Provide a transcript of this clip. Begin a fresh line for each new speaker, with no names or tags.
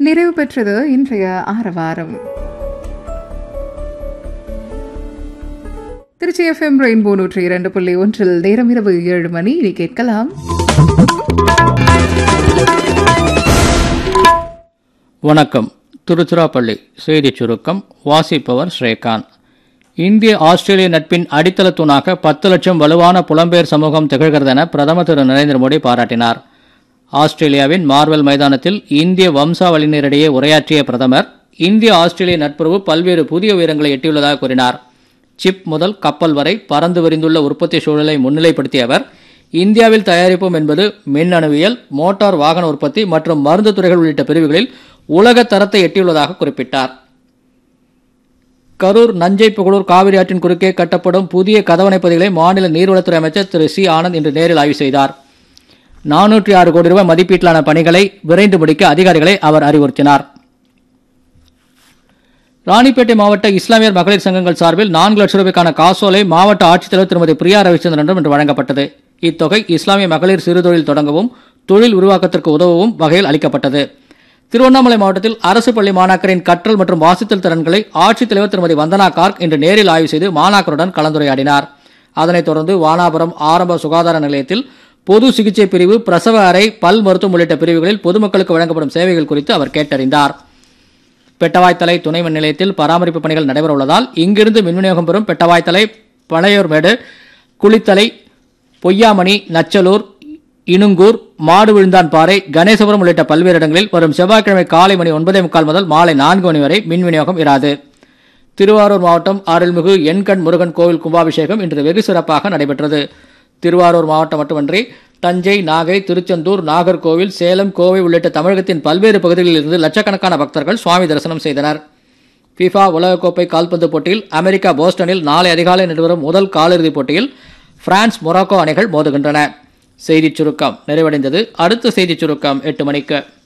நிறைவு பெற்றது இன்றைய ஆரவாரம் திருச்சி எஃப்எம் ரெயின்போ நூற்றி இரண்டு புள்ளி ஒன்றில் நேரம் இரவு ஏழு மணி இனி கேட்கலாம்
வணக்கம் திருச்சிராப்பள்ளி செய்திச் சுருக்கம் வாசிப்பவர் ஸ்ரீகாந்த் இந்திய ஆஸ்திரேலிய நட்பின் அடித்தள தூணாக பத்து லட்சம் வலுவான புலம்பெயர் சமூகம் திகழ்கிறது என பிரதமர் திரு நரேந்திர மோடி பாராட்டினார் ஆஸ்திரேலியாவின் மார்வெல் மைதானத்தில் இந்திய வம்சாவளியினரிடையே உரையாற்றிய பிரதமர் இந்திய ஆஸ்திரேலிய நட்புறவு பல்வேறு புதிய உயரங்களை எட்டியுள்ளதாக கூறினார் சிப் முதல் கப்பல் வரை பறந்து விரிந்துள்ள உற்பத்தி சூழலை முன்னிலைப்படுத்திய அவர் இந்தியாவில் தயாரிப்போம் என்பது மின்னணுவியல் மோட்டார் வாகன உற்பத்தி மற்றும் மருந்து துறைகள் உள்ளிட்ட பிரிவுகளில் உலக தரத்தை எட்டியுள்ளதாக குறிப்பிட்டார் கரூர் நஞ்சை புகழூர் காவிரி ஆற்றின் குறுக்கே கட்டப்படும் புதிய கதவணை பகுதிகளை மாநில நீர்வளத்துறை அமைச்சர் திரு சி ஆனந்த் இன்று நேரில் ஆய்வு செய்தார் நானூற்றி ஆறு கோடி ரூபாய் மதிப்பீட்டிலான பணிகளை விரைந்து முடிக்க அதிகாரிகளை அவர் அறிவுறுத்தினார் ராணிப்பேட்டை மாவட்ட இஸ்லாமியர் மகளிர் சங்கங்கள் சார்பில் நான்கு லட்சம் ரூபாய்க்கான காசோலை மாவட்ட ஆட்சித்தலைவர் திருமதி பிரியா ரவிச்சந்திரனிடம் இன்று வழங்கப்பட்டது இத்தொகை இஸ்லாமிய மகளிர் சிறுதொழில் தொடங்கவும் தொழில் உருவாக்கத்திற்கு உதவவும் வகையில் அளிக்கப்பட்டது திருவண்ணாமலை மாவட்டத்தில் அரசு பள்ளி மாணாக்கரின் கற்றல் மற்றும் வாசித்தல் திறன்களை ஆட்சித்தலைவர் திருமதி வந்தனா கார்க் இன்று நேரில் ஆய்வு செய்து மாணாக்கருடன் கலந்துரையாடினார் அதனைத் தொடர்ந்து வானாபுரம் ஆரம்ப சுகாதார நிலையத்தில் பொது சிகிச்சை பிரிவு பிரசவ அறை பல் மருத்துவம் உள்ளிட்ட பிரிவுகளில் பொதுமக்களுக்கு வழங்கப்படும் சேவைகள் குறித்து அவர் கேட்டறிந்தார் பெட்டவாய்த்தலை துணை மின் நிலையத்தில் பராமரிப்பு பணிகள் நடைபெற உள்ளதால் இங்கிருந்து மின் விநியோகம் பெறும் பெட்டவாய்த்தலை பழையூர்மேடு குளித்தலை பொய்யாமணி நச்சலூர் இனுங்கூர் மாடு விழுந்தான் பாறை கணேசபுரம் உள்ளிட்ட பல்வேறு இடங்களில் வரும் செவ்வாய்க்கிழமை காலை மணி ஒன்பதே முக்கால் முதல் மாலை நான்கு மணி வரை மின் விநியோகம் இராது திருவாரூர் மாவட்டம் அருள்மிகு எண்கண் முருகன் கோவில் கும்பாபிஷேகம் இன்று வெகு சிறப்பாக நடைபெற்றது திருவாரூர் மாவட்டம் மட்டுமன்றி தஞ்சை நாகை திருச்செந்தூர் நாகர்கோவில் சேலம் கோவை உள்ளிட்ட தமிழகத்தின் பல்வேறு பகுதிகளில் இருந்து லட்சக்கணக்கான பக்தர்கள் சுவாமி தரிசனம் செய்தனர் ஃபிஃபா உலகக்கோப்பை கால்பந்து போட்டியில் அமெரிக்கா போஸ்டனில் நாளை அதிகாலை நடைபெறும் முதல் காலிறுதிப் போட்டியில் பிரான்ஸ் மொராக்கோ அணிகள் மோதுகின்றன செய்திச் சுருக்கம் நிறைவடைந்தது அடுத்த செய்திச் சுருக்கம் எட்டு மணிக்கு